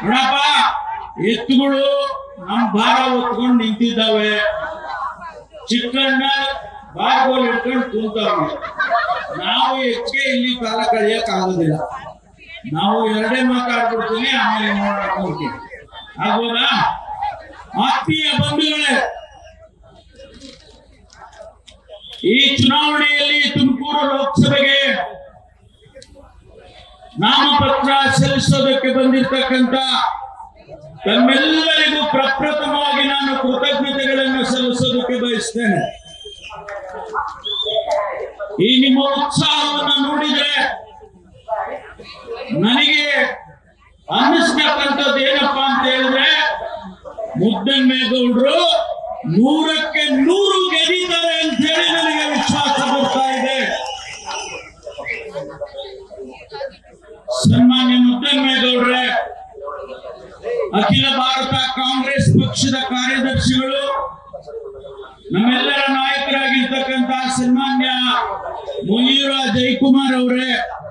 ನೋಡಪ್ಪ ಎತ್ತುಗಳು ನಮ್ ಭಾರ ಹೊತ್ಕೊಂಡು ನಿಂತಿದ್ದಾವೆ ಚಿಕ್ಕಣ್ಣ ಬಾರ್ಗೋಲ್ ಇಟ್ಕೊಂಡು ಕುಂತವ್ರೆ ನಾವು ಹೆಚ್ಚಿಗೆ ಇಲ್ಲಿ ಕಾಲ ಕಳೆಯಕ್ ಆಗೋದಿಲ್ಲ ನಾವು ಎರಡೇ ಮಾತಾಡ್ಬಿಡ್ತೀನಿ ಆಮೇಲೆ ನೋಡೋಣ ಹೋಗ್ತೀವಿ ಆಗ್ಬೋದಾ ಆತ್ಮೀಯ ಬಂಧುಗಳೇ ಈ ಚುನಾವಣೆಯಲ್ಲಿ ತುಮಕೂರು ಲೋಕಸಭೆಗೆ ನಾಮಪತ್ರ ಸಲ್ಲಿಸೋದಕ್ಕೆ ಬಂದಿರತಕ್ಕಂತ ತಮ್ಮೆಲ್ಲರಿಗೂ ಪ್ರಪ್ರಥಮವಾಗಿ ನಾನು ಕೃತಜ್ಞತೆಗಳನ್ನು ಸಲ್ಲಿಸೋದಕ್ಕೆ ಬಯಸ್ತೇನೆ ಈ ನಿಮ್ಮ ಉತ್ಸಾಹವನ್ನು ನೋಡಿದ್ರೆ ನನಗೆ ಅನ್ನಿಸ್ತಕ್ಕಂಥದ್ದು ಏನಪ್ಪಾ ಅಂತ ಹೇಳಿದ್ರೆ ಮುದ್ದನ್ಮೇಗೌಡರು ನೂರಕ್ಕೆ ನೂರು ಗೆದ್ದಿದ್ದಾರೆ ಅಂತ ಹೇಳಿ ನನಗೆ ವಿಶ್ವಾಸ ಬರ್ತಾ ಇದೆ ಸನ್ಮಾನ್ಯ ಮುದ್ದನ್ಮೇಗೌಡ್ರೆ ಅಖಿಲ ಭಾರತ ಕಾಂಗ್ರೆಸ್ ಪಕ್ಷದ ಕಾರ್ಯದರ್ಶಿಗಳು ನಮ್ಮೆಲ್ಲರ ನಾಯಕರಾಗಿರ್ತಕ್ಕಂಥ ಸನ್ಮಾನ್ಯ ಮುನೀರ ಜಯಕುಮಾರ್ ಅವರೇ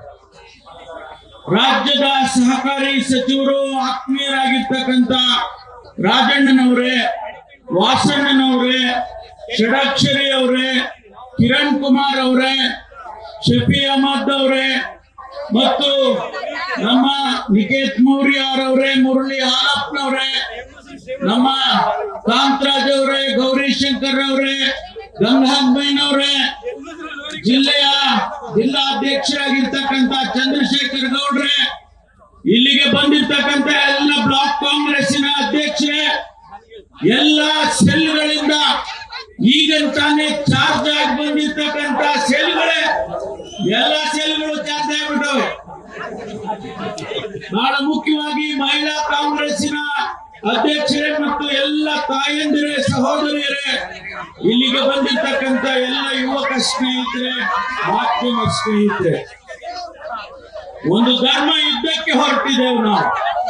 ರಾಜ್ಯದ ಸಹಕಾರಿ ಸಚಿವರು ಆತ್ಮೀಯರಾಗಿರ್ತಕ್ಕಂಥ ರಾಜಣ್ಣನವರೇ ವಾಸಣ್ಣನವರೇ ಷಡಾಕ್ಷರಿ ಅವರೇ ಕಿರಣ್ ಕುಮಾರ್ ಅವರೇ ಶಫಿ ಅಹಮದ್ ಅವರೇ ಮತ್ತು ನಮ್ಮ ನಿಕೇತ್ ಮೌರ್ಯಾರ್ ಅವರೇ ಮುರಳಿ ಹಾಲಪ್ಪನವರೇ ನಮ್ಮ ಕಾಂತರಾಜ್ ಅವರೇ ಗೌರಿ ಶಂಕರ್ ಅವರೇ ಗಂಗಾಂಬೈನವರೇ ಜಿಲ್ಲೆಯ ಜಿಲ್ಲಾಧ್ಯಕ್ಷರಾಗಿರ್ತಕ್ಕಂಥ ಚಂದ್ರಶೇಖರ್ ಗೌಡ್ರೆ ಇಲ್ಲಿಗೆ ಬಂದಿರ್ತಕ್ಕಂಥ ಎಲ್ಲ ಬ್ಲಾಕ್ ಕಾಂಗ್ರೆಸ್ಸಿನ ಅಧ್ಯಕ್ಷರೇ ಎಲ್ಲ ಸೆಲ್ಗಳಿಂದ ಈಗ ತಾನೇ ಚಾರ್ಜ್ ಆಗಿ ಬಂದಿರ್ತಕ್ಕಂಥ ಸೆಲ್ಗಳೇ ಎಲ್ಲ ಸೆಲ್ಗಳು ಚಾರ್ಜ್ ಆಗ್ಬಿಟ್ಟವೆ ಬಹಳ ಮುಖ್ಯವಾಗಿ ಮಹಿಳಾ ಕಾಂಗ್ರೆಸ್ಸಿನ ಅಧ್ಯಕ್ಷರೇ ಮತ್ತು ಎಲ್ಲ ತಾಯಂದಿರೇ ಸಹೋದರಿಯರೇ ಇಲ್ಲಿಗೆ ಬಂದಿರ್ತಕ್ಕಂಥ ಎಲ್ಲ ಯುವಕ ಸ್ನೇಹಿತರೆ ಮಾಧ್ಯಮ ಸ್ನೇಹಿತರೆ ಒಂದು ಧರ್ಮ ಯುದ್ಧಕ್ಕೆ ಹೊರಟಿದ್ದೇವೆ ನಾವು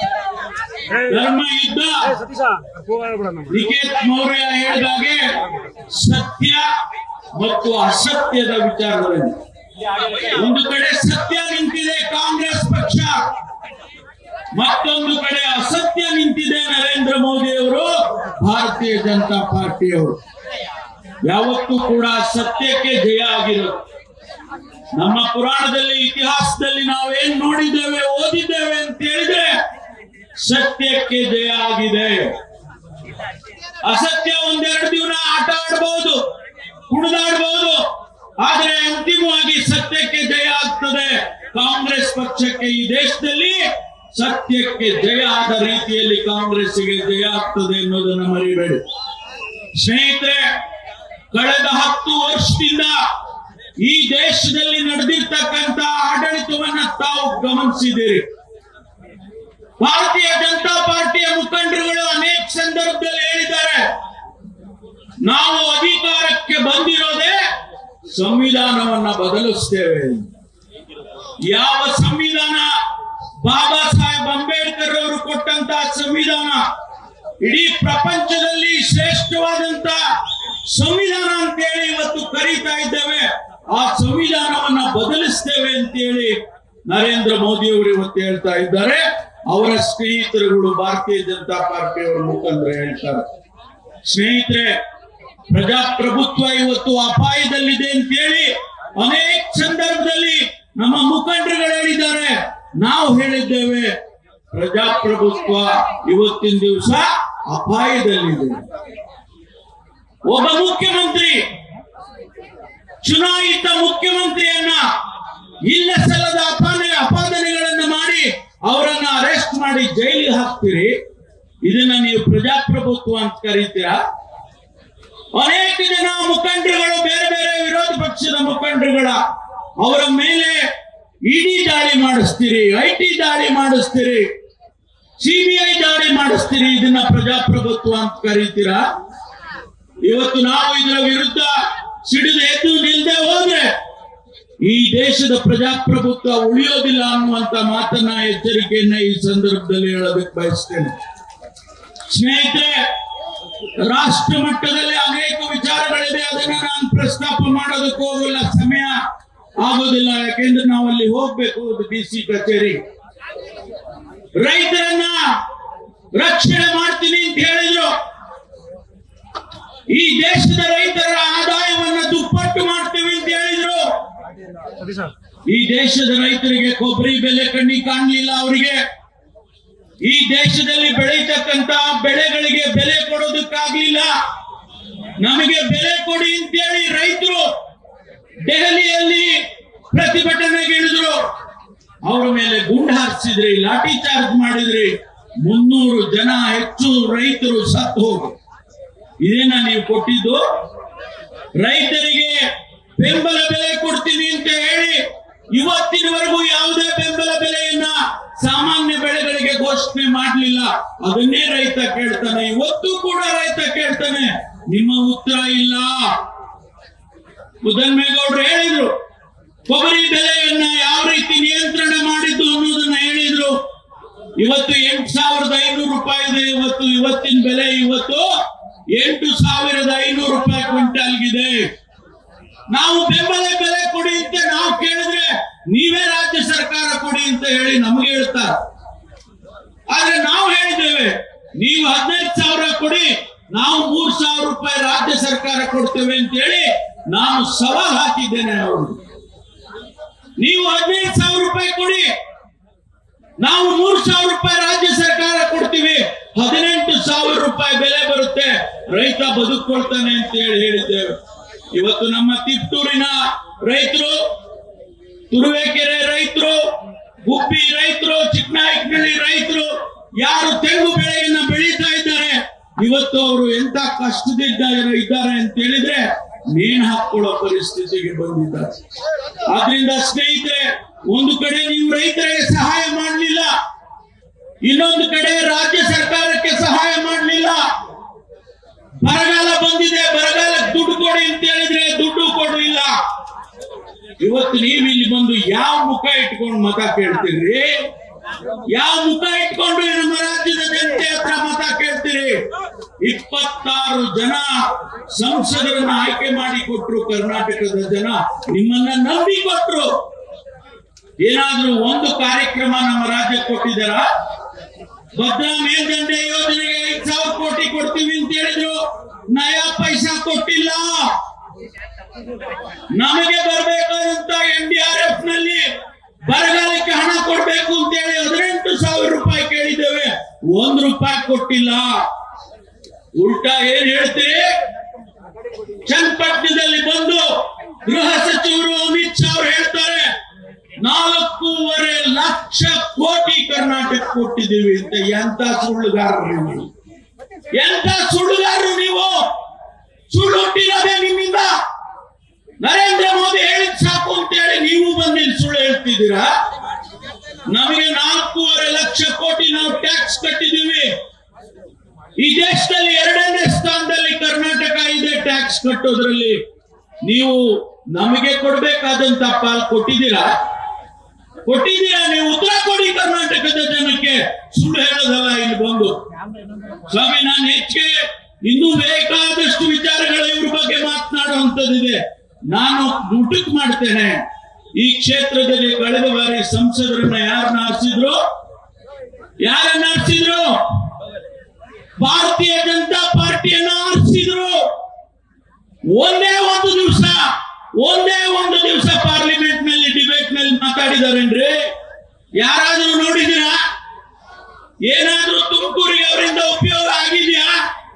ಧರ್ಮ ಯುದ್ಧ ಸತೀಶ ಹೋಗೋಣ ನಿಕೇತ್ ಮೌರ್ಯ ಹೇಳಿದಾಗೆ ಸತ್ಯ ಮತ್ತು ಅಸತ್ಯದ ವಿಚಾರದಲ್ಲಿ ಒಂದು ಕಡೆ ಸತ್ಯ ನಿಂತಿದೆ ಕಾಂಗ್ರೆಸ್ ಪಕ್ಷ ಮತ್ತೊಂದು ಕಡೆ ಅಸತ್ಯ ನಿಂತಿದೆ ನರೇಂದ್ರ ಮೋದಿ ಅವರು ಭಾರತೀಯ ಜನತಾ ಪಾರ್ಟಿಯವರು ಯಾವತ್ತೂ ಕೂಡ ಸತ್ಯಕ್ಕೆ ಜಯ ಆಗಿರೋದು ನಮ್ಮ ಪುರಾಣದಲ್ಲಿ ಇತಿಹಾಸದಲ್ಲಿ ನಾವೇನ್ ನೋಡಿದ್ದೇವೆ ಓದಿದ್ದೇವೆ ಅಂತ ಹೇಳಿದ್ರೆ ಸತ್ಯಕ್ಕೆ ಜಯ ಆಗಿದೆ ಅಸತ್ಯ ಒಂದೆರಡು ದಿನ ಆಟ ಆಡಬಹುದು ಕುಣಿದಾಡಬಹುದು ಆದ್ರೆ ಅಂತಿಮವಾಗಿ ಸತ್ಯಕ್ಕೆ ಜಯ ಆಗ್ತದೆ ಕಾಂಗ್ರೆಸ್ ಪಕ್ಷಕ್ಕೆ ಈ ದೇಶದಲ್ಲಿ ಸತ್ಯಕ್ಕೆ ಜಯ ಆದ ರೀತಿಯಲ್ಲಿ ಕಾಂಗ್ರೆಸ್ಸಿಗೆ ಜಯ ಆಗ್ತದೆ ಅನ್ನೋದನ್ನ ಮರಿಬೇಡಿ ಸ್ನೇಹಿತರೆ ಕಳೆದ ಹತ್ತು ವರ್ಷದಿಂದ ಈ ದೇಶದಲ್ಲಿ ನಡೆದಿರ್ತಕ್ಕಂತ ಆಡಳಿತವನ್ನ ತಾವು ಗಮನಿಸಿದ್ದೀರಿ ಭಾರತೀಯ ಜನತಾ ಪಾರ್ಟಿಯ ಮುಖಂಡರುಗಳು ಅನೇಕ ಸಂದರ್ಭದಲ್ಲಿ ಹೇಳಿದ್ದಾರೆ ನಾವು ಅಧಿಕಾರಕ್ಕೆ ಬಂದಿರೋದೇ ಸಂವಿಧಾನವನ್ನ ಬದಲಿಸ್ತೇವೆ ಯಾವ ಸಂವಿಧಾನ ಬಾಬಾ ಸಾಹೇಬ್ ಅಂಬೇಡ್ಕರ್ ಅವರು ಕೊಟ್ಟಂತ ಸಂವಿಧಾನ ಇಡೀ ಪ್ರಪಂಚದಲ್ಲಿ ಶ್ರೇಷ್ಠವಾದಂತ ಸಂವಿಧಾನ ಅಂತೇಳಿ ಇವತ್ತು ಕರೀತಾ ಇದ್ದೇವೆ ಆ ಸಂವಿಧಾನವನ್ನ ಬದಲಿಸ್ತೇವೆ ಅಂತೇಳಿ ನರೇಂದ್ರ ಮೋದಿ ಅವರು ಇವತ್ತು ಹೇಳ್ತಾ ಇದ್ದಾರೆ ಅವರ ಸ್ನೇಹಿತರುಗಳು ಭಾರತೀಯ ಜನತಾ ಪಾರ್ಟಿಯವರ ಮುಖಂಡರು ಹೇಳ್ತಾರೆ ಸ್ನೇಹಿತರೆ ಪ್ರಜಾಪ್ರಭುತ್ವ ಇವತ್ತು ಅಪಾಯದಲ್ಲಿದೆ ಅಂತೇಳಿ ಅನೇಕ ಸಂದರ್ಭದಲ್ಲಿ ನಮ್ಮ ಮುಖಂಡರುಗಳು ಹೇಳಿದ್ದಾರೆ ನಾವು ಹೇಳಿದ್ದೇವೆ ಪ್ರಜಾಪ್ರಭುತ್ವ ಇವತ್ತಿನ ದಿವಸ ಅಪಾಯದಲ್ಲಿದೆ ಒಬ್ಬ ಮುಖ್ಯಮಂತ್ರಿ ಚುನಾಯಿತ ಮುಖ್ಯಮಂತ್ರಿಯನ್ನ ಇಲ್ಲ ಸಲ್ಲದ ಅಪಾನೆ ಅಪಾದನೆಗಳನ್ನ ಮಾಡಿ ಅವರನ್ನ ಅರೆಸ್ಟ್ ಮಾಡಿ ಜೈಲಿಗೆ ಹಾಕ್ತೀರಿ ಇದನ್ನ ನೀವು ಪ್ರಜಾಪ್ರಭುತ್ವ ಅಂತ ಕರೀತೀರಾ ಅನೇಕ ಜನ ಮುಖಂಡರುಗಳು ಬೇರೆ ಬೇರೆ ವಿರೋಧ ಪಕ್ಷದ ಮುಖಂಡರುಗಳ ಅವರ ಮೇಲೆ ಇಡಿ ದಾಳಿ ಮಾಡಿಸ್ತೀರಿ ಐ ಟಿ ದಾಳಿ ಮಾಡಿಸ್ತೀರಿ ಸಿಬಿಐ ದಾಳಿ ಮಾಡಿಸ್ತೀರಿ ಇದನ್ನ ಪ್ರಜಾಪ್ರಭುತ್ವ ಅಂತ ಕರೀತೀರಾ ಇವತ್ತು ನಾವು ಇದರ ವಿರುದ್ಧ ಸಿಡಿದು ಎದ್ದು ನಿಲ್ದೆ ಹೋದ್ರೆ ಈ ದೇಶದ ಪ್ರಜಾಪ್ರಭುತ್ವ ಉಳಿಯೋದಿಲ್ಲ ಅನ್ನುವಂತ ಮಾತನ್ನ ಎಚ್ಚರಿಕೆಯನ್ನ ಈ ಸಂದರ್ಭದಲ್ಲಿ ಹೇಳೋದಕ್ಕೆ ಬಯಸ್ತೇನೆ ಸ್ನೇಹಿತರೆ ರಾಷ್ಟ್ರ ಮಟ್ಟದಲ್ಲಿ ಅನೇಕ ವಿಚಾರಗಳಿದೆ ಅದನ್ನ ನಾನು ಪ್ರಸ್ತಾಪ ಮಾಡೋದಕ್ಕೆ ಹೋಗಲ್ಲ ಸಮಯ ಆಗೋದಿಲ್ಲ ಯಾಕೆಂದ್ರೆ ನಾವು ಅಲ್ಲಿ ಹೋಗ್ಬೇಕು ಡಿ ಸಿ ಕಚೇರಿ ರೈತರನ್ನ ರಕ್ಷಣೆ ಮಾಡ್ತೀನಿ ಅಂತ ಹೇಳಿದ್ರು ಈ ದೇಶದ ರೈತರ ಆದಾಯವನ್ನ ದುಪ್ಪಟ್ಟು ಮಾಡ್ತೀವಿ ಅಂತ ಹೇಳಿದ್ರು ಸತೀಶ ಈ ದೇಶದ ರೈತರಿಗೆ ಕೊಬ್ಬರಿ ಬೆಲೆ ಕಣ್ಣಿ ಕಾಣಲಿಲ್ಲ ಅವರಿಗೆ ಈ ದೇಶದಲ್ಲಿ ಬೆಳೀತಕ್ಕಂತ ಬೆಳೆಗಳಿಗೆ ಬೆಲೆ ಕೊಡೋದಕ್ಕಾಗ್ಲಿಲ್ಲ ನಮಗೆ ಬೆಲೆ ಕೊಡಿ ಅಂತೇಳಿ ರೈತರು ದೆಹಲಿಯಲ್ಲಿ ಪ್ರತಿಭಟನೆಗೆ ಇಳಿದ್ರು ಅವರ ಮೇಲೆ ಗುಂಡು ಹಾರಿಸಿದ್ರಿ ಲಾಠಿ ಚಾರ್ಜ್ ಮಾಡಿದ್ರಿ ಮುನ್ನೂರು ಜನ ಹೆಚ್ಚು ರೈತರು ಸತ್ತು ಹೋಗಿ ಇದೇನ ನೀವು ಕೊಟ್ಟಿದ್ದು ರೈತರಿಗೆ ಬೆಂಬಲ ಬೆಲೆ ಕೊಡ್ತೀನಿ ಅಂತ ಹೇಳಿ ಇವತ್ತಿನವರೆಗೂ ಯಾವುದೇ ಬೆಂಬಲ ಬೆಲೆಯನ್ನ ಸಾಮಾನ್ಯ ಬೆಳೆಗಳಿಗೆ ಘೋಷಣೆ ಮಾಡಲಿಲ್ಲ ಅದನ್ನೇ ರೈತ ಕೇಳ್ತಾನೆ ಇವತ್ತು ಕೂಡ ರೈತ ಕೇಳ್ತಾನೆ ನಿಮ್ಮ ಉತ್ತರ ಇಲ್ಲ ಮುದ್ದನ್ಮೇಗೌಡರು ಹೇಳಿದ್ರು ಕೊಬ್ಬರಿ ಬೆಲೆಯನ್ನ ಯಾವ ರೀತಿ ನಿಯಂತ್ರಣ ಮಾಡಿದ್ದು ಅನ್ನೋದನ್ನ ಹೇಳಿದ್ರು ಇವತ್ತು ಎಂಟು ಸಾವಿರದ ಐನೂರು ರೂಪಾಯಿ ಇದೆ ಇವತ್ತು ಇವತ್ತಿನ ಬೆಲೆ ಇವತ್ತು ಎಂಟು ಸಾವಿರದ ಐನೂರು ರೂಪಾಯಿ ಕ್ವಿಂಟಾಲ್ಗಿದೆ ನಾವು ಬೆಂಬಲ ಬೆಲೆ ಕೊಡಿ ಅಂತ ನಾವು ಕೇಳಿದ್ರೆ ನೀವೇ ರಾಜ್ಯ ಸರ್ಕಾರ ಕೊಡಿ ಅಂತ ಹೇಳಿ ನಮ್ಗೆ ಹೇಳ್ತಾರೆ ಆದ್ರೆ ನಾವು ಹೇಳಿದ್ದೇವೆ ನೀವು ಹದಿನೈದು ಸಾವಿರ ಕೊಡಿ ನಾವು ಮೂರ್ ಸಾವಿರ ರೂಪಾಯಿ ರಾಜ್ಯ ಸರ್ಕಾರ ಕೊಡ್ತೇವೆ ಅಂತ ಹೇಳಿ ನಾನು ಸವಾಲ್ ಹಾಕಿದ್ದೇನೆ ಅವರು ನೀವು ಹದಿನೈದು ಸಾವಿರ ರೂಪಾಯಿ ಕೊಡಿ ನಾವು ಮೂರ್ ಸಾವಿರ ರೂಪಾಯಿ ರಾಜ್ಯ ಸರ್ಕಾರ ಕೊಡ್ತೀವಿ ಹದಿನೆಂಟು ಸಾವಿರ ರೂಪಾಯಿ ಬೆಲೆ ಬರುತ್ತೆ ರೈತ ಬದುಕೊಳ್ತಾನೆ ಅಂತ ಹೇಳಿ ಹೇಳಿದ್ದೇವೆ ಇವತ್ತು ನಮ್ಮ ತಿಪ್ಟೂರಿನ ರೈತರು ತುರುವೇಕೆರೆ ರೈತರು ಗುಬ್ಬಿ ರೈತರು ಚಿಕ್ಕನಾಯಕನಹಳ್ಳಿ ರೈತರು ಯಾರು ತೆಂಗು ಬೆಳೆಯನ್ನ ಬೆಳೀತಾ ಇದ್ದಾರೆ ಇವತ್ತು ಅವರು ಎಂತ ಕಷ್ಟದಿದ್ದಾರೆ ಇದ್ದಾರೆ ಅಂತ ಹೇಳಿದ್ರೆ ನೇಣು ಹಾಕೊಳ್ಳೋ ಪರಿಸ್ಥಿತಿಗೆ ಬಂದಿದ್ದಾರೆ ಆದ್ರಿಂದ ಸ್ನೇಹಿತರೆ ಒಂದು ಕಡೆ ನೀವು ರೈತರಿಗೆ ಸಹಾಯ ಮಾಡಲಿಲ್ಲ ಇನ್ನೊಂದು ಕಡೆ ರಾಜ್ಯ ಸರ್ಕಾರಕ್ಕೆ ಸಹಾಯ ಮಾಡಲಿಲ್ಲ ಬರಗಾಲ ಬಂದಿದೆ ಬರಗಾಲಕ್ಕೆ ದುಡ್ಡು ಕೊಡಿ ಅಂತ ಹೇಳಿದ್ರೆ ದುಡ್ಡು ಕೊಡಲಿಲ್ಲ ಇವತ್ತು ನೀವು ಇಲ್ಲಿ ಬಂದು ಯಾವ ಮುಖ ಇಟ್ಕೊಂಡು ಮತ ಕೇಳ್ತೀರಿ ಯಾವ ಮುಖ ಇಟ್ಕೊಂಡು ನಮ್ಮ ರಾಜ್ಯದ ಜನತೆ ಹತ್ರ ಮತ ಕೇಳ್ತೀರಿ ಇಪ್ಪತ್ತಾರು ಜನ ಸಂಸದರನ್ನ ಆಯ್ಕೆ ಮಾಡಿ ಕೊಟ್ರು ಕರ್ನಾಟಕದ ಜನ ನಿಮ್ಮನ್ನ ನಂಬಿ ಕೊಟ್ರು ಏನಾದ್ರೂ ಒಂದು ಕಾರ್ಯಕ್ರಮ ನಮ್ಮ ರಾಜ್ಯಕ್ಕೆ ಕೊಟ್ಟಿದ್ದಾರಾ ಭದ್ರಾ ಮೇಲ್ದಂಡೆ ಯೋಜನೆಗೆ ಐದ್ ಸಾವಿರ ಕೋಟಿ ಕೊಡ್ತೀವಿ ಅಂತ ಹೇಳಿದ್ರು ನಯಾ ಪೈಸಾ ಕೊಟ್ಟಿಲ್ಲ ನಮಗೆ ಬರಬೇಕಾದಂತ ಎನ್ ಡಿ ಆರ್ ಎಫ್ ನಲ್ಲಿ ಬರಗಾಲಕ್ಕೆ ಹಣ ಕೊಡ್ಬೇಕು ಅಂತ ಹೇಳಿ ಹದಿನೆಂಟು ಸಾವಿರ ರೂಪಾಯಿ ಕೇಳಿದ್ದೇವೆ ಒಂದ್ ರೂಪಾಯಿ ಕೊಟ್ಟಿಲ್ಲ ಉಲ್ಟಾ ಏನ್ ಹೇಳ್ತೀರಿ ಚನ್ನಪಟ್ಟಣದಲ್ಲಿ ಬಂದು ಗೃಹ ಸಚಿವರು ಅಮಿತ್ ಶಾ ಅವರು ಹೇಳ್ತಾರೆ ನಾಲ್ಕೂವರೆ ಲಕ್ಷ ಕೋಟಿ ಕರ್ನಾಟಕ ಕೊಟ್ಟಿದ್ದೀವಿ ಅಂತ ಎಂತ ಸುಳ್ಳುಗಾರರು ನೀವು ಎಂತ ಸುಳ್ಳುಗಾರರು ನೀವು ಸುಳ್ಳು ಹುಟ್ಟಿರೋದೇ ನಿಮ್ಮಿಂದ ನರೇಂದ್ರ ಮೋದಿ ಹೇಳಿದ್ ಸಾಕು ಅಂತ ಹೇಳಿ ನೀವು ಬಂದು ಇಲ್ಲಿ ಸುಳ್ಳು ಹೇಳ್ತಿದ್ದೀರಾ ನಮಗೆ ನಾಲ್ಕೂವರೆ ಲಕ್ಷ ಕೋಟಿ ನಾವು ಟ್ಯಾಕ್ಸ್ ಕಟ್ಟಿದ್ದೀವಿ ಈ ದೇಶದಲ್ಲಿ ಎರಡನೇ ಸ್ಥಾನದಲ್ಲಿ ಕರ್ನಾಟಕ ಇದೆ ಟ್ಯಾಕ್ಸ್ ಕಟ್ಟೋದ್ರಲ್ಲಿ ನೀವು ನಮಗೆ ಕೊಡ್ಬೇಕಾದಂತ ಪಾಲ್ ಕೊಟ್ಟಿದ್ದೀರಾ ಕೊಟ್ಟಿದ್ದೀರಾ ನೀವು ಉತ್ತರ ಕೊಡಿ ಕರ್ನಾಟಕದ ಜನಕ್ಕೆ ಸುಳ್ಳು ಹೇಳೋದಲ್ಲ ಇಲ್ಲಿ ಬಂದು ಸ್ವಾಮಿ ನಾನು ಹೆಚ್ಚಿಗೆ ಇನ್ನೂ ಬೇಕಾದಷ್ಟು ವಿಚಾರಗಳು ಇವ್ರ ಬಗ್ಗೆ ಮಾತನಾಡುವಂತದ್ದಿದೆ ನಾನು ಮುಟುಕ್ ಮಾಡ್ತೇನೆ ಈ ಕ್ಷೇತ್ರದಲ್ಲಿ ಕಳೆದ ಬಾರಿ ಸಂಸದರನ್ನ ಯಾರನ್ನ ಆರಿಸಿದ್ರು ಯಾರನ್ನ ಆರಿಸಿದ್ರು ಭಾರತೀಯ ಜನತಾ ಪಾರ್ಟಿಯನ್ನ ಆರಿಸಿದ್ರು ಒಂದೇ ಒಂದು ದಿವಸ ಒಂದೇ ಒಂದು ದಿವಸ ಪಾರ್ಲಿಮೆಂಟ್ ನಲ್ಲಿ ಡಿಬೇಟ್ ನಲ್ಲಿ ಮಾತಾಡಿದಾರೇನ್ರಿ ಯಾರಾದ್ರೂ ನೋಡಿದಿರಾ ಏನಾದ್ರೂ ತುಮಕೂರಿಗೆ ಅವರಿಂದ ಉಪಯೋಗ ಆಗಿದ್ಯಾ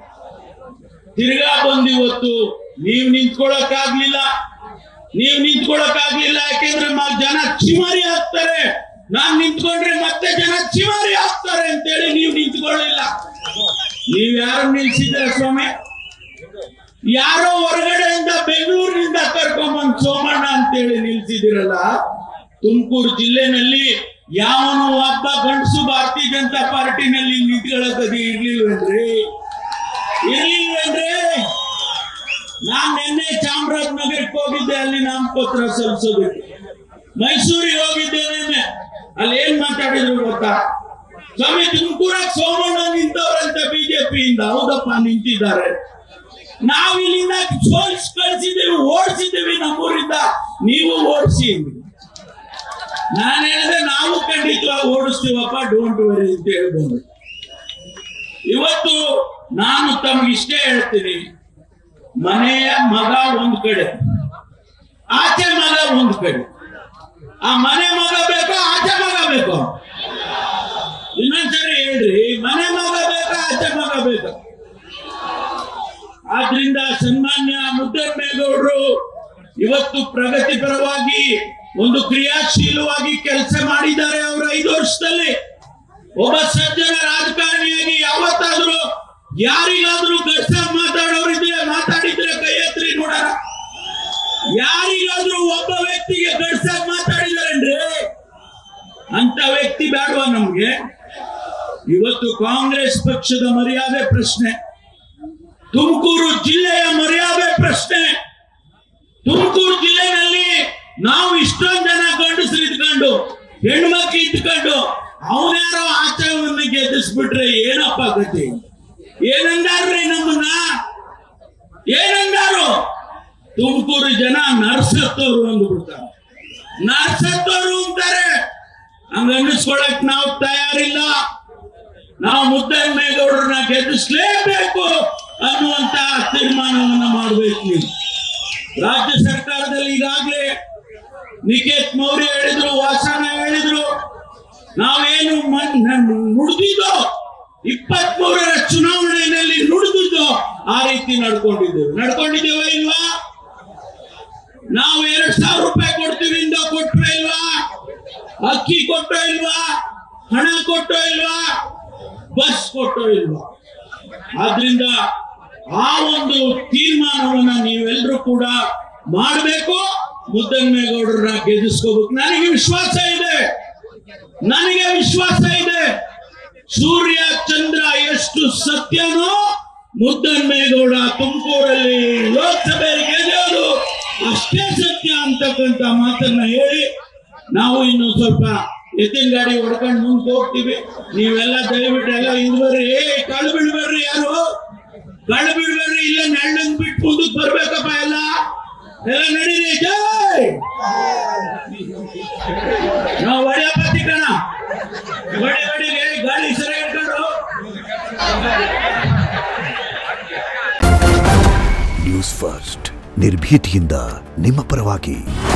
ತಿರ್ಗಾ ಬಂದು ಇವತ್ತು ನೀವು ನಿಂತ್ಕೊಳಕ್ ಆಗ್ಲಿಲ್ಲ ನೀವು ನಿಂತ್ಕೊಳಕ್ ಆಗ್ಲಿಲ್ಲ ಯಾಕೆಂದ್ರೆ ಮ- ಜನ ಚಿಮಾರಿ ಹಾಕ್ತಾರೆ ನಾನ್ ನಿಂತ್ಕೊಂಡ್ರೆ ಮತ್ತೆ ಜನ ಚಿಮಾರಿ ಹಾಕ್ತಾರೆ ಅಂತೇಳಿ ನೀವು ನಿಂತ್ಕೊಳ್ಳಿಲ್ಲ ನೀವ್ ಯಾರು ನಿಲ್ಸಿದ್ರ ಸ್ವಾಮಿ ಯಾರೋ ಹೊರಗಡೆಯಿಂದ ಬೆಂಗಳೂರಿನಿಂದ ಕರ್ಕೊಂಬಂದ್ ಸೋಮಣ್ಣ ಅಂತೇಳಿ ನಿಲ್ಸಿದಿರಲ್ಲ ತುಮಕೂರು ಜಿಲ್ಲೆನಲ್ಲಿ ಯಾವನು ಒಬ್ಬ ಗಂಡಸು ಭಾರತೀಯ ಜನತಾ ಪಾರ್ಟಿನಲ್ಲಿ ನಿಂತ್ಕೊಳ್ಳೋದಕ್ಕೆ ಇರ್ಲಿಲ್ವೇನ್ರಿ ಇರ್ಲಿಲ್ವೇನ್ರಿ ನಾನ್ ನಿನ್ನೆ ಚಾಮರಾಜನಗರಕ್ಕೆ ಹೋಗಿದ್ದೆ ಅಲ್ಲಿ ನಾಮಪತ್ರ ಸಲ್ಲಿಸೋದಕ್ಕೆ ಮೈಸೂರಿಗೆ ಹೋಗಿದ್ದೆ ನಿನ್ನೆ ಅಲ್ಲಿ ಏನ್ ಮಾತಾಡಿದ್ರು ಗೊತ್ತಾ ಸ್ವಾಮಿ ತುಮಕೂರ ಸೋಮಣ್ಣ ನಿಂತವ್ರಂತ ಬಿಜೆಪಿಯಿಂದ ಹೌದಪ್ಪ ನಿಂತಿದ್ದಾರೆ ನಾವು ಇಲ್ಲಿಂದ ಸೋಲ್ಸ್ ಕಳಿಸಿದ್ದೇವೆ ಓಡಿಸಿದ್ದೇವೆ ನಮ್ಮೂರಿಂದ ನೀವು ಓಡಿಸಿ ನಾನು ಹೇಳಿದೆ ನಾವು ಖಂಡಿತವಾಗಿ ಓಡಿಸ್ತೀವಪ್ಪ ಡೋಂಟ್ ವರಿ ಅಂತ ಹೇಳ್ಬೋದು ಇವತ್ತು ನಾನು ತಮಗಿಷ್ಟೇ ಹೇಳ್ತೀನಿ ಮನೆಯ ಮಗ ಒಂದ್ ಕಡೆ ಆಚೆ ಮಗ ಒಂದ್ ಕಡೆ ಆ ಮನೆ ಮಗ ಬೇಕೋ ಆಚೆ ಮಗ ಬೇಕೋ ಇನ್ನೊಂದ್ಸರಿ ಹೇಳ್ರಿ ಮನೆ ಮಗ ಬೇಕಾ ಆಚೆ ಮಗ ಬೇಕಾ ಆದ್ರಿಂದ ಸನ್ಮಾನ್ಯ ಮುದ್ದಮ್ಮೇಗೌಡರು ಇವತ್ತು ಪ್ರಗತಿಪರವಾಗಿ ಒಂದು ಕ್ರಿಯಾಶೀಲವಾಗಿ ಕೆಲಸ ಮಾಡಿದ್ದಾರೆ ಅವರ ಐದು ವರ್ಷದಲ್ಲಿ ಒಬ್ಬ ಸಜ್ಜನ ರಾಜಕಾರಣಿಯಾಗಿ ಯಾವತ್ತಾದ್ರೂ ಯಾರಿಗಾದ್ರೂ ಗಡ್ಸಾಗಿ ಮಾತಾಡೋರಿದ್ರೆ ಮಾತಾಡಿದ್ರೆ ಕೈ ಎತ್ರಿ ನೋಡೋಣ ಯಾರಿಗಾದ್ರೂ ಒಬ್ಬ ವ್ಯಕ್ತಿಗೆ ಗಡ್ಸಾಗಿ ಮಾತಾಡಿದಾರೇನ್ರಿ ಅಂತ ವ್ಯಕ್ತಿ ಬೇಡವಾ ನಮ್ಗೆ ಇವತ್ತು ಕಾಂಗ್ರೆಸ್ ಪಕ್ಷದ ಮರ್ಯಾದೆ ಪ್ರಶ್ನೆ ತುಮಕೂರು ಜಿಲ್ಲೆಯ ಮರ್ಯಾದೆ ಪ್ರಶ್ನೆ ತುಮಕೂರು ಜಿಲ್ಲೆನಲ್ಲಿ ನಾವು ಇಷ್ಟೊಂದು ಜನ ಗಂಡಸರು ಇದ್ಕೊಂಡು ಹೆಣ್ಮಕ್ಳು ಇದ್ಕೊಂಡು ಅವನ್ಯಾರೋ ಆಚರಣೆ ಗೆದ್ದಿಸ್ಬಿಟ್ರೆ ಏನಪ್ಪ ಗತಿ ಏನಂದಾರ್ರಿ ನಮ್ಮನ್ನ ಏನಂದಾರು ತುಮಕೂರು ಜನ ನರ್ಸತ್ತೋರು ಅಂದ್ಬಿಡ್ತಾರೆ ನರ್ಸತ್ತೋರು ಅಂತಾರೆ ಹಂಗ ಅನ್ನಿಸ್ಕೊಳಕ್ ನಾವು ತಯಾರಿಲ್ಲ ನಾವು ಮುದ್ದಮ್ಮೇಗೌಡರನ್ನ ಗೆಲ್ಲಿಸ್ಲೇಬೇಕು ಅನ್ನುವಂತ ತೀರ್ಮಾನವನ್ನ ಮಾಡಬೇಕು ನೀವು ರಾಜ್ಯ ಸರ್ಕಾರದಲ್ಲಿ ಈಗಾಗಲೇ ನಿಕೇತ್ ಮೌರ್ಯ ಹೇಳಿದ್ರು ವಾಸನ ಹೇಳಿದ್ರು ನಾವೇನು ನುಡಿದಿದ್ದೋ ಇಪ್ಪತ್ತ್ ಮೂರರ ಚುನಾವಣೆಯಲ್ಲಿ ನುಡಿದಿದ್ದೋ ಆ ರೀತಿ ನಡ್ಕೊಂಡಿದ್ದೇವೆ ನಡ್ಕೊಂಡಿದ್ದೇವೆ ಇಲ್ವಾ ನಾವು ಎರಡ್ ಸಾವಿರ ರೂಪಾಯಿ ಕೊಡ್ತೀವಿ ಇಂದ ಕೊಟ್ರೆ ಇಲ್ವಾ ಅಕ್ಕಿ ಕೊಟ್ಟೋ ಇಲ್ವಾ ಹಣ ಕೊಟ್ಟೋ ಇಲ್ವಾ ಬಸ್ ಕೊಟ್ಟೋ ಇಲ್ವಾ ಆದ್ರಿಂದ ಆ ಒಂದು ತೀರ್ಮಾನವನ್ನ ನೀವೆಲ್ಲರೂ ಕೂಡ ಮಾಡಬೇಕು ಮುದ್ದನ್ಮೇಗೌಡರನ್ನ ಗೆಲ್ಲಿಸ್ಕೋಬೇಕು ನನಗೆ ವಿಶ್ವಾಸ ಇದೆ ನನಗೆ ವಿಶ್ವಾಸ ಇದೆ ಸೂರ್ಯ ಚಂದ್ರ ಎಷ್ಟು ಸತ್ಯನೋ ಮುದ್ದನ್ಮೇಗೌಡ ತುಮಕೂರಲ್ಲಿ ಲೋಕಸಭೆಯಲ್ಲಿ ಗೆಲ್ಲೋದು ಅಷ್ಟೇ ಸತ್ಯ ಅಂತಕ್ಕಂಥ ಮಾತನ್ನ ಹೇಳಿ ನಾವು ಇನ್ನು ಸ್ವಲ್ಪ ಎತ್ತಿನ ಗಾಡಿ ಹೊಡ್ಕೊಂಡು ಮುಂದೆ ಹೋಗ್ತೀವಿ ನೀವೆಲ್ಲ ದಯವಿಟ್ಟು ಎಲ್ಲ ಹಿಂದ್ ಬರ್ರಿ ಏ ಕಳ್ಳು ಬಿಡ್ಬೇಡ್ರಿ ಯಾರು ಕಳ್ಳು ಬಿಡ್ಬೇಡ್ರಿ ಇಲ್ಲ ನೆಳ್ಳಂಗ್ ಬಿಟ್ಟು ಮುಂದಕ್ಕೆ ಬರ್ಬೇಕಪ್ಪ ಎಲ್ಲ ಎಲ್ಲ ನಡೀರಿ ಜೈ ನಾವು ಒಡೆಯಪತಿ ಕಣ ಒಡೆ ಒಡೆಗೆ ಗಾಡಿ ಸರಿ ಇಟ್ಕೊಂಡು ನ್ಯೂಸ್ ಫಸ್ಟ್ ನಿರ್ಭೀತಿಯಿಂದ ನಿಮ್ಮ ಪರವಾಗಿ